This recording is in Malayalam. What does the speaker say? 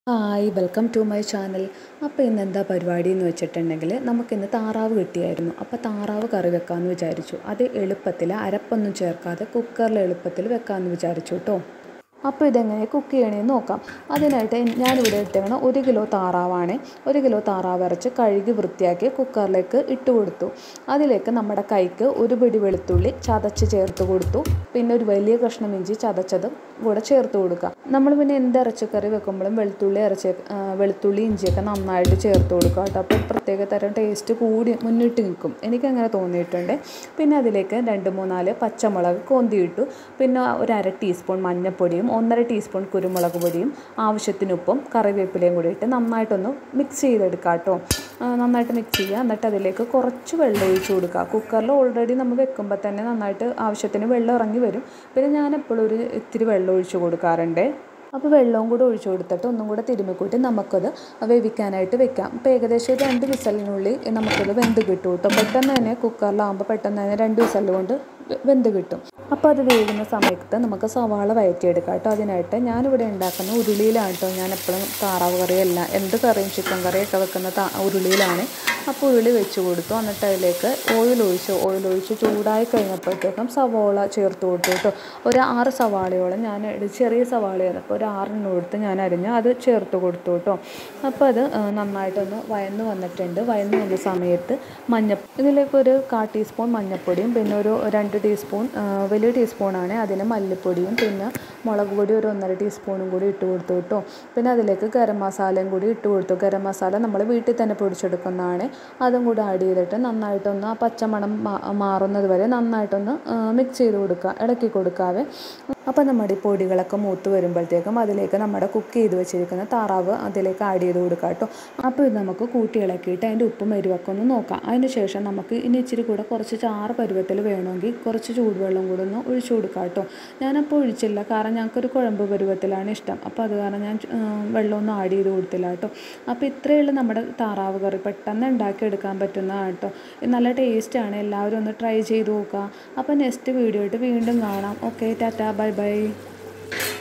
hi welcome to my channel അപ്പോൾ ഇന്ന് എന്താ പരിപാടി എന്ന് വെച്ചിട്ടുണ്ടെങ്കിൽ നമുക്കിന്ന് താറാവ് കിട്ടിയായിരുന്നു അപ്പോൾ താറാവ് കറി വെക്കാമെന്ന് വിചാരിച്ചു അത് എളുപ്പത്തിൽ അരപ്പൊന്നും ചേർക്കാതെ കുക്കറിൽ എളുപ്പത്തിൽ വെക്കാമെന്ന് വിചാരിച്ചു കേട്ടോ അപ്പോൾ ഇതെങ്ങനെ കുക്ക് ചെയ്യണമെന്ന് നോക്കാം അതിനായിട്ട് ഞാനിവിടെ ഇട്ടേക്കണ ഒരു കിലോ താറാവാണ് ഒരു കിലോ താറാവ് അരച്ച് കഴുകി വൃത്തിയാക്കി കുക്കറിലേക്ക് ഇട്ട് കൊടുത്തു അതിലേക്ക് നമ്മുടെ കൈക്ക് ഒരു പിടി വെളുത്തുള്ളി ചതച്ച് ചേർത്ത് കൊടുത്തു പിന്നെ ഒരു വലിയ കഷ്ണം ഇഞ്ചി ചതച്ചതും കൂടെ ചേർത്ത് കൊടുക്കുക നമ്മൾ പിന്നെ എന്ത് ഇറച്ചിക്കറി വെക്കുമ്പോഴും വെളുത്തുള്ളി ഇറച്ചി വെളുത്തുള്ളി ഇഞ്ചിയൊക്കെ നന്നായിട്ട് ചേർത്ത് കൊടുക്കുക കേട്ടോ അപ്പോൾ പ്രത്യേക തരം ടേസ്റ്റ് കൂടി മുന്നിട്ട് നിൽക്കും എനിക്കങ്ങനെ തോന്നിയിട്ടുണ്ട് പിന്നെ അതിലേക്ക് രണ്ട് മൂന്നാല് പച്ചമുളക് കൊന്തിയിട്ടു പിന്നെ ഒരു അര ടീസ്പൂൺ മഞ്ഞൾപ്പൊടിയും ഒന്നര ടീസ്പൂൺ കുരുമുളക് പൊടിയും ആവശ്യത്തിന് ഉപ്പും കറിവേപ്പിലയും കൂടി ഇട്ട് നന്നായിട്ടൊന്ന് മിക്സ് ചെയ്തെടുക്കുക കേട്ടോ നന്നായിട്ട് മിക്സ് ചെയ്യുക എന്നിട്ട് അതിലേക്ക് കുറച്ച് വെള്ളം ഒഴിച്ച് കൊടുക്കുക കുക്കറിൽ ഓൾറെഡി നമ്മൾ വെക്കുമ്പോൾ തന്നെ നന്നായിട്ട് ആവശ്യത്തിന് വെള്ളം ഇറങ്ങി വരും പിന്നെ ഞാൻ എപ്പോഴും ഒരു ഇത്തിരി വെള്ളം ഒഴിച്ച് കൊടുക്കാറുണ്ട് അപ്പോൾ വെള്ളവും കൂടെ ഒഴിച്ചു കൊടുത്തിട്ട് ഒന്നും കൂടെ തിരുമ്മിക്കൂട്ടി നമുക്കത് വേവിക്കാനായിട്ട് വെക്കാം അപ്പോൾ ഏകദേശം ഒരു രണ്ട് വിസലിനുള്ളിൽ നമുക്കത് വെന്ത് കിട്ടും കേട്ടോ പെട്ടെന്ന് തന്നെ കുക്കറിലാകുമ്പോൾ പെട്ടെന്ന് തന്നെ രണ്ട് വിസൽ കൊണ്ട് വെന്ത് കിട്ടും അപ്പോൾ അത് വേകുന്ന സമയത്ത് നമുക്ക് സവാള വഴറ്റിയെടുക്കാം കേട്ടോ അതിനായിട്ട് ഞാനിവിടെ ഉണ്ടാക്കുന്ന ഉരുളിയിലാണ് കേട്ടോ ഞാൻ എപ്പോഴും താറാവ് കറിയല്ല എന്ത് കറിയും ചിക്കൻ കറിയൊക്കെ വെക്കുന്ന താ ഉരുളിയിലാണ് അപ്പോൾ ഉരുളി വെച്ച് കൊടുത്തു എന്നിട്ട് അതിലേക്ക് ഓയിൽ ഒഴിച്ച് ഓയിൽ ഒഴിച്ച് ചൂടായി കഴിഞ്ഞപ്പോഴത്തേക്കും സവാള ചേർത്ത് കൊടുത്തു കേട്ടോ ഒരു ആറ് സവാളയോളം ഞാൻ ചെറിയ സവാളയാണ് അപ്പോൾ ഒരു ആറെണ്ണം എടുത്ത് ഞാൻ അരിഞ്ഞ് അത് ചേർത്ത് കൊടുത്തു കേട്ടോ അപ്പോൾ അത് നന്നായിട്ടൊന്ന് വയന്ന് വന്നിട്ടുണ്ട് വയന്ന് വന്ന സമയത്ത് മഞ്ഞ ഇതിലേക്ക് ഒരു കാ ടീസ്പൂൺ മഞ്ഞൾപ്പൊടിയും പിന്നെ ഒരു രണ്ട് ടീസ്പൂൺ വലിയ ടീസ്പൂണാണ് അതിന് മല്ലിപ്പൊടിയും പിന്നെ മുളക് പൊടി ഒരു ഒന്നര ടീസ്പൂണും കൂടി ഇട്ട് കൊടുത്തു കേട്ടോ പിന്നെ അതിലേക്ക് ഗരം മസാലയും കൂടി ഇട്ട് കൊടുത്തു ഗരം മസാല നമ്മൾ വീട്ടിൽ തന്നെ പൊടിച്ചെടുക്കുന്നതാണ് അതും കൂടി ആഡ് ചെയ്തിട്ട് നന്നായിട്ടൊന്ന് ആ പച്ചമണം മാറുന്നത് വരെ നന്നായിട്ടൊന്ന് മിക്സ് ചെയ്ത് കൊടുക്കുക ഇളക്കി കൊടുക്കാവേ അപ്പോൾ നമ്മുടെ ഈ പൊടികളൊക്കെ മൂത്ത് വരുമ്പോഴത്തേക്കും അതിലേക്ക് നമ്മുടെ കുക്ക് ചെയ്ത് വെച്ചിരിക്കുന്ന താറാവ് അതിലേക്ക് ആഡ് ചെയ്ത് കൊടുക്കുക കേട്ടോ അപ്പോൾ ഇത് നമുക്ക് കൂട്ടി ഇളക്കിയിട്ട് അതിൻ്റെ ഉപ്പും എരിവൊക്കെ ഒന്ന് നോക്കാം അതിന് ശേഷം നമുക്ക് ഇനി ഇച്ചിരി കൂടെ കുറച്ച് ചാറ് പരുവത്തിൽ വേണമെങ്കിൽ കുറച്ച് ചൂടുവെള്ളം കൂടെ ഒന്ന് ഒഴിച്ചു കൊടുക്കാം കേട്ടോ ഞാനപ്പോൾ ഒഴിച്ചില്ല കാരണം ഞങ്ങൾക്കൊരു കുഴമ്പ് പരുവത്തിലാണ് ഇഷ്ടം അപ്പോൾ അത് കാരണം ഞാൻ വെള്ളമൊന്നും ആഡ് ചെയ്ത് കൊടുത്തില്ല കേട്ടോ അപ്പോൾ ഇത്രയുള്ള നമ്മുടെ താറാവ് കറി പെട്ടെന്ന് ഉണ്ടാക്കിയെടുക്കാൻ പറ്റുന്നതാണ് കേട്ടോ നല്ല ടേസ്റ്റാണ് എല്ലാവരും ഒന്ന് ട്രൈ ചെയ്ത് നോക്കുക അപ്പോൾ നെക്സ്റ്റ് വീഡിയോ ആയിട്ട് വീണ്ടും കാണാം ഓക്കെ ടാറ്റാ ബൈ ബൈ